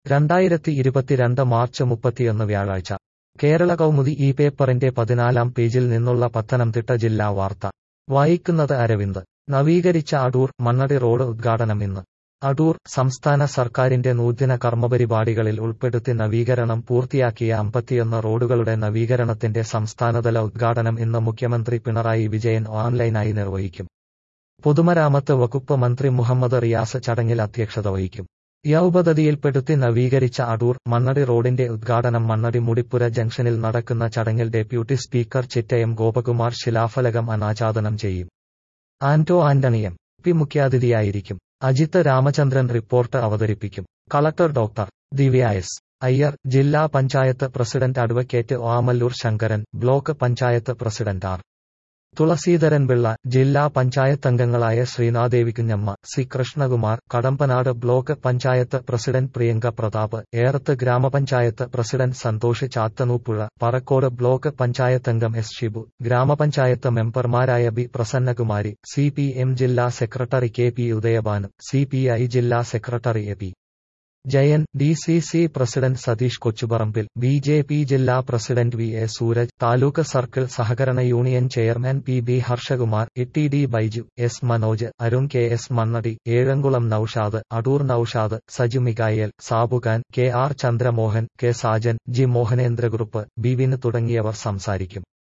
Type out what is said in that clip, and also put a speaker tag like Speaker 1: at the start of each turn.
Speaker 1: രണ്ടായിരത്തി ഇരുപത്തിരണ്ട് മാർച്ച് മുപ്പത്തിയൊന്ന് വ്യാഴാഴ്ച കേരള കൗമുദി ഈ പേപ്പറിന്റെ പതിനാലാം പേജിൽ നിന്നുള്ള പത്തനംതിട്ട ജില്ലാ വാർത്ത വായിക്കുന്നത് അരവിന്ദ് നവീകരിച്ച അടൂർ മണ്ണടി റോഡ് ഉദ്ഘാടനം ഇന്ന് അടൂർ സംസ്ഥാന സർക്കാരിന്റെ നൂതന കർമ്മപരിപാടികളിൽ ഉൾപ്പെടുത്തി നവീകരണം പൂർത്തിയാക്കിയ അമ്പത്തിയൊന്ന് റോഡുകളുടെ നവീകരണത്തിന്റെ സംസ്ഥാനതല ഉദ്ഘാടനം ഇന്ന് മുഖ്യമന്ത്രി പിണറായി വിജയൻ ഓൺലൈനായി നിർവഹിക്കും പൊതുമരാമത്ത് വകുപ്പ് മന്ത്രി മുഹമ്മദ് റിയാസ് ചടങ്ങിൽ അധ്യക്ഷത വഹിക്കും യൗപദ്ധതിയിൽപ്പെടുത്തി നവീകരിച്ച അടൂർ മണ്ണടി റോഡിന്റെ ഉദ്ഘാടനം മണ്ണടി മുടിപ്പുര ജംഗ്ഷനിൽ നടക്കുന്ന ചടങ്ങിൽ ഡെപ്യൂട്ടി സ്പീക്കർ ചിറ്റയം ഗോപകുമാർ ശിലാഫലകം അനാച്ഛാദനം ചെയ്യും ആന്റോ ആന്റണിയം പി മുഖ്യാതിഥിയായിരിക്കും അജിത്ത് രാമചന്ദ്രൻ റിപ്പോർട്ട് അവതരിപ്പിക്കും collector doctor Divya S Iyer ജില്ലാ panchayat president advocate Omallur Sankaran block panchayat president R Thulaseedharan Pillai ജില്ലാ പഞ്ചായത്തംഗങ്ങളായ Sreenadevi Kunjamma C Krishnakumar Kadampanad block panchayat president Priyanka Pratap Erath ഗ്രാമപഞ്ചായത്ത് പ്രസിഡന്റ് സന്തോഷ് ചാത്തനൂപ്പുഴ പറക്കോട് ബ്ലോക്ക് പഞ്ചായത്തംഗം എസ് ഷിബു ഗ്രാമപഞ്ചായത്ത് മെമ്പർമാരായ B Prasannakumari C P M ജില്ലാ secretary K P Udayabhanu C P I ജില്ലാ secretary A P Jayan D C C president Satheesh Kochuparambil B J P ജില്ലാ president V A Suraj taluk circle സഹകരണ union chairman P B Harshakumar E D Baiju S Manoj Arun K S Mannady Ezhamkulam Noushad Adoor Noushad Saju Mikhayal Sabukhan K R Chandramohan K Sajan G Mohanendrakurup B വിന് തുടങ്ങിയവർ സംസാരിക്കും